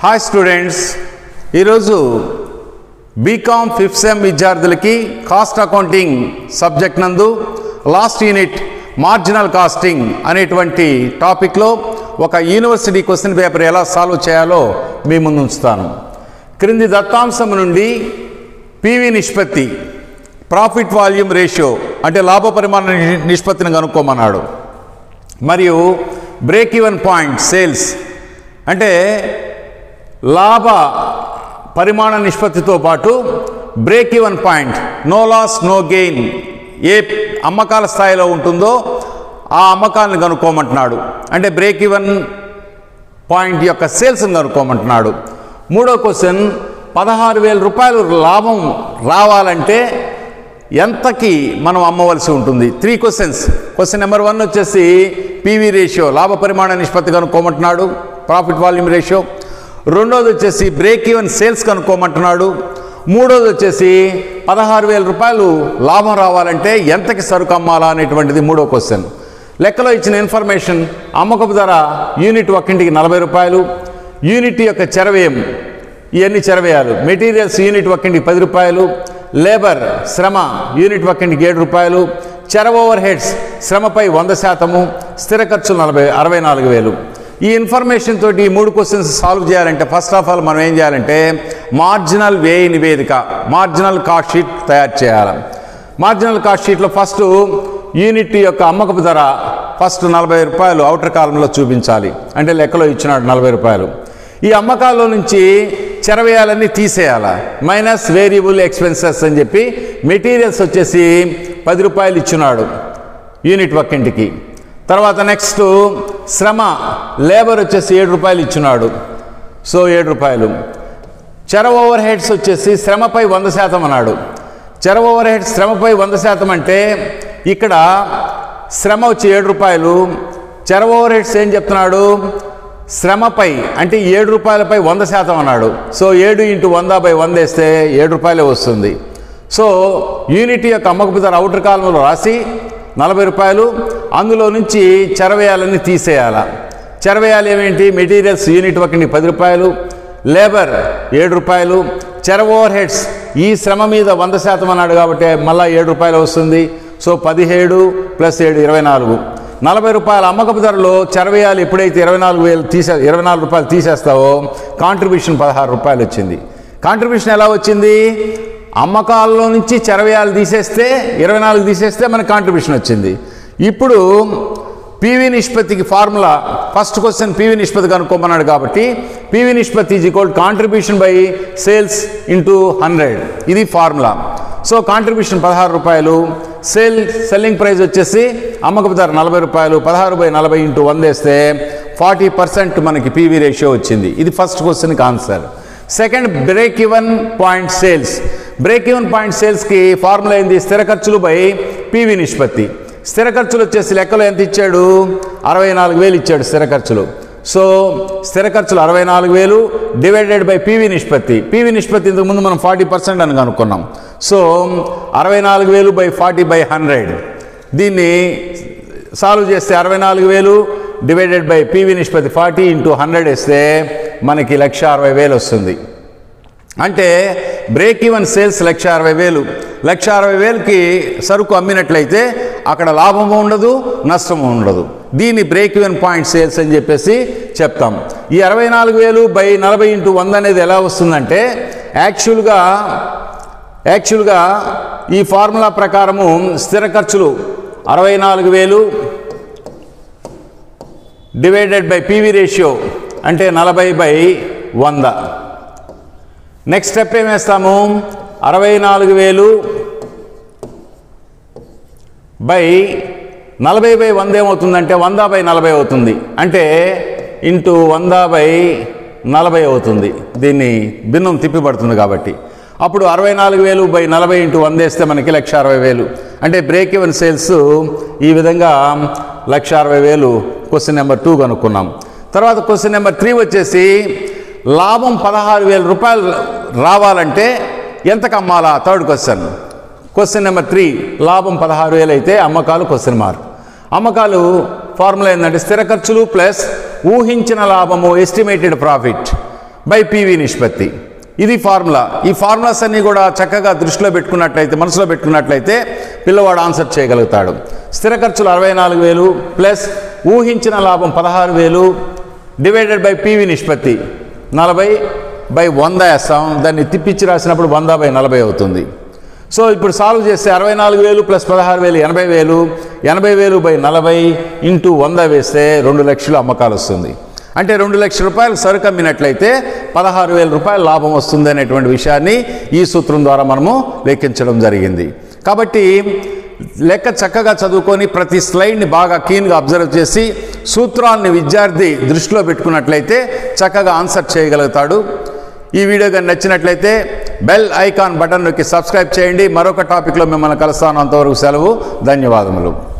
hi students ఈరోజు BCom fifth sem విద్యార్థులకి cost accounting subject నందు లాస్ట్ యూనిట్ మార్జినల్ కాస్టింగ్ అనేటువంటి టాపిక్లో ఒక యూనివర్సిటీ క్వశ్చన్ పేపర్ ఎలా సాల్వ్ చేయాలో మీ ముందు ఉంచుతాను క్రింది దత్తాంశం నుండి పివి నిష్పత్తి ప్రాఫిట్ వాల్యూమ్ రేషియో అంటే లాభ పరిమాణ ని- నిష్పత్తిని కనుక్కోమన్నాడు మరియు బ్రేక్ ఈవెన్ పాయింట్ సేల్స్ అంటే లాభ పరిమాణ నిష్పత్తితో పాటు break even point no loss no gain ఏ అమ్మకాల స్థాయిలో ఉంటుందో ఆ అమ్మకాలను కనుక్కోమంటున్నాడు అంటే బ్రేక్ ఈవెన్ పాయింట్ యొక్క సేల్స్ని కనుక్కోమంటున్నాడు మూడో క్వశ్చన్ పదహారు వేల రూపాయలు లాభం రావాలంటే ఎంతకి మనం అమ్మవలసి ఉంటుంది three questions question number one వచ్చేసి పీవీ రేషియో లాభ పరిమాణ నిష్పత్తి కనుక్కోమంటున్నాడు ప్రాఫిట్ వాల్యూమ్ రేషియో రెండోది వచ్చేసి బ్రేక్ ఈవెన్ సేల్స్ కనుక్కోమంటున్నాడు మూడోది వచ్చేసి పదహారు వేల రూపాయలు లాభం రావాలంటే ఎంతకి సరుకు అమ్మాలా అనేటువంటిది మూడో క్వశ్చన్ లెక్కలో ఇచ్చిన ఇన్ఫర్మేషన్ అమ్మకపు ధర యూనిట్ ఒక్కింటికి నలభై రూపాయలు యూనిట్ యొక్క చెరవేయం ఇవన్నీ చెరవేయాలు మెటీరియల్స్ యూనిట్ ఒక్కింటికి పది రూపాయలు లేబర్ శ్రమ యూనిట్ ఒక్కింటికి ఏడు రూపాయలు చెర ఓవర్ హెడ్స్ శ్రమపై వంద శాతము స్థిర ఖర్చులు నలభై అరవై నాలుగు వేలు ఈ ఇన్ఫర్మేషన్ తోటి ఈ మూడు క్వశ్చన్స్ సాల్వ్ చేయాలంటే ఫస్ట్ ఆఫ్ ఆల్ మనం ఏం చేయాలంటే మార్జినల్ వ్యయ నివేదిక మార్జినల్ కాస్ట్ షీట్ తయారు చేయాలి మార్జినల్ కాస్ట్ షీట్లో ఫస్ట్ యూనిట్ యొక్క అమ్మకపు ధర ఫస్ట్ నలభై రూపాయలు అవుటర్ కాలంలో చూపించాలి అంటే లెక్కలో ఇచ్చినాడు నలభై రూపాయలు ఈ అమ్మకాల్లో నుంచి చెరవేయాలన్నీ తీసేయాలా మైనస్ వేరియబుల్ ఎక్స్పెన్సెస్ అని చెప్పి మెటీరియల్స్ వచ్చేసి పది రూపాయలు ఇచ్చినాడు యూనిట్ ఒక్కింటికి తర్వాత నెక్స్ట్ శ్రమ లేబర్ వచ్చేసి ఏడు రూపాయలు ఇచ్చినాడు సో ఏడు రూపాయలు చెర ఓవర్ హెడ్స్ వచ్చేసి శ్రమపై వంద శాతం అన్నాడు చెర ఓవర్ హెడ్స్ శ్రమపై వంద శాతం అంటే ఇక్కడ శ్రమ వచ్చి ఏడు రూపాయలు చెర ఓవర్ హెడ్స్ ఏం చెప్తున్నాడు శ్రమపై అంటే ఏడు రూపాయలపై వంద శాతం అన్నాడు సో ఏడు ఇంటూ వంద బై వంద వేస్తే ఏడు రూపాయలే వస్తుంది సో యూనిట్ యొక్క అమ్మకపు ధర అవుటర్ కాలంలో రాసి నలభై రూపాయలు అందులో నుంచి చెరవేయాలని తీసేయాల చెరవేయాలి ఏమేంటి మెటీరియల్స్ యూనిట్ ఒకటి పది రూపాయలు లేబర్ ఏడు రూపాయలు చెర ఓవర్ హెడ్స్ ఈ శ్రమ మీద వంద శాతం అన్నాడు కాబట్టి మళ్ళా ఏడు రూపాయలు వస్తుంది సో పదిహేడు ప్లస్ ఏడు ఇరవై నాలుగు నలభై రూపాయల అమ్మకపు ధరలో చెరవేయాలి ఎప్పుడైతే ఇరవై నాలుగు వేలు తీసే ఇరవై నాలుగు రూపాయలు తీసేస్తావో కాంట్రిబ్యూషన్ పదహారు రూపాయలు వచ్చింది కాంట్రిబ్యూషన్ ఎలా వచ్చింది అమ్మకాల్లో నుంచి చెరవేయాలు తీసేస్తే ఇరవై నాలుగు తీసేస్తే మనకు కాంట్రిబ్యూషన్ వచ్చింది ఇప్పుడు పీవీ నిష్పత్తికి ఫార్ములా ఫస్ట్ క్వశ్చన్ పీవీ నిష్పత్తి కనుక్కోమన్నాడు కాబట్టి పీవీ నిష్పత్తి is equal contribution by sales into hundred ఇది ఫార్ములా సో కాంట్రిబ్యూషన్ పదహారు రూపాయలు సేల్ సెల్లింగ్ ప్రైస్ వచ్చేసి అమ్మకపు ధర నలభై రూపాయలు పదహారు బై నలభై ఇంటూ వంద వేస్తే ఫార్టీ పర్సెంట్ మనకి పీవీ రేషియో వచ్చింది ఇది ఫస్ట్ క్వశ్చన్కి answer second break even point sales break even point సేల్స్కి ఫార్ములా ఏంది స్థిర ఖర్చులు బై పీవీ నిష్పత్తి స్థిర ఖర్చులు వచ్చేసి లెక్కలో ఎంత ఇచ్చాడు అరవై నాలుగు వేలు ఇచ్చాడు స్థిర ఖర్చులు సో స్థిర ఖర్చులు అరవై నాలుగు వేలు డివైడెడ్ బై పీవీ నిష్పత్తి పీవీ నిష్పత్తి ఇంతకు ముందు మనం ఫార్టీ పర్సెంట్ అని కనుక్కున్నాం సో అరవై నాలుగు వేలు బై ఫార్టీ బై హండ్రెడ్ దీన్ని సాల్వ్ చేస్తే అరవై నాలుగు వేలు డివైడెడ్ బై పీవీ నిష్పత్తి ఫార్టీ ఇంటూ హండ్రెడ్ వేస్తే మనకి లక్ష అరవై వేలు వస్తుంది అంటే బ్రేక్ ఈవెన్ సేల్స్ లక్ష అరవై వేలు లక్ష అరవై వేలకి సరుకు అమ్మినట్లయితే అక్కడ లాభము ఉండదు నష్టము ఉండదు దీన్ని బ్రేక్ ఈవెన్ పాయింట్ సేల్స్ అని చెప్పేసి చెప్తాం ఈ అరవై నాలుగు వేలు బై నలభై ఇంటూ వంద అనేది ఎలా వస్తుందంటే యాక్చువల్గా యాక్చువల్గా ఈ ఫార్ములా ప్రకారము స్థిర ఖర్చులు అరవై నాలుగు వేలు డివైడెడ్ బై పీవీ రేషియో అంటే నలభై బై వంద నెక్స్ట్ స్టెప్ ఏం వేస్తాము అరవై నాలుగు వేలు బై నలభై బై వంద ఏమవుతుందంటే వంద బై నలభై అవుతుంది అంటే ఇంటూ వంద బై నలభై అవుతుంది దీన్ని భిన్నం తిప్పిపడుతుంది కాబట్టి అప్పుడు అరవై నాలుగు వేలు బై నలభై ఇంటూ వంద వేస్తే మనకి లక్ష అరవై వేలు అంటే బ్రేక్ ఈవెన్ సేల్స్ ఈ విధంగా లక్ష అరవై వేలు క్వశ్చన్ నెంబర్ టూ కనుక్కున్నాం తర్వాత క్వశ్చన్ నెంబర్ త్రీ వచ్చేసి లాభం పదహారు వేల రూపాయలు రావాలంటే ఎంతకు అమ్మాలా third question question number three లాభం పదహారు వేలు అయితే అమ్మకాలు క్వశ్చన్ మార్క్ అమ్మకాలు ఫార్ములా ఏంటంటే స్థిర ఖర్చులు ప్లస్ ఊహించిన లాభము ఎస్టిమేటెడ్ ప్రాఫిట్ బై పివి నిష్పత్తి ఇది ఫార్ములా ఈ ఫార్ములాస్ అన్నీ కూడా చక్కగా దృష్టిలో పెట్టుకున్నట్లయితే మనసులో పెట్టుకున్నట్లయితే పిల్లవాడు ఆన్సర్ చేయగలుగుతాడు స్థిర ఖర్చులు అరవై నాలుగు వేలు ప్లస్ ఊహించిన లాభం పదహారు వేలు డివైడెడ్ బై పివి నిష్పత్తి నలభై బై వంద వేస్తాం దాన్ని తిప్పించి రాసినప్పుడు వంద బై నలభై అవుతుంది సో ఇప్పుడు సాల్వ్ చేస్తే అరవై నాలుగు వేలు ప్లస్ పదహారు వేలు ఎనభై వేలు ఎనభై వేలు బై నలభై ఇంటూ వంద వేస్తే రెండు లక్షలు అమ్మకాలు వస్తుంది అంటే రెండు లక్షల రూపాయలు సరుకు అమ్మినట్లయితే పదహారు వేల రూపాయల లాభం వస్తుంది అనేటువంటి విషయాన్ని ఈ సూత్రం ద్వారా మనము లెక్కించడం జరిగింది కాబట్టి లెక్క చక్కగా చదువుకొని ప్రతి స్లైడ్ని బాగా క్లీన్గా అబ్జర్వ్ చేసి సూత్రాన్ని విద్యార్థి దృష్టిలో పెట్టుకున్నట్లయితే చక్కగా ఆన్సర్ చేయగలుగుతాడు ఈ వీడియో కానీ నచ్చినట్లయితే బెల్ ఐకాన్ బటన్ నొక్కి సబ్స్క్రైబ్ చేయండి మరొక టాపిక్లో మిమ్మల్ని కలుస్తాను అంతవరకు సెలవు ధన్యవాదములు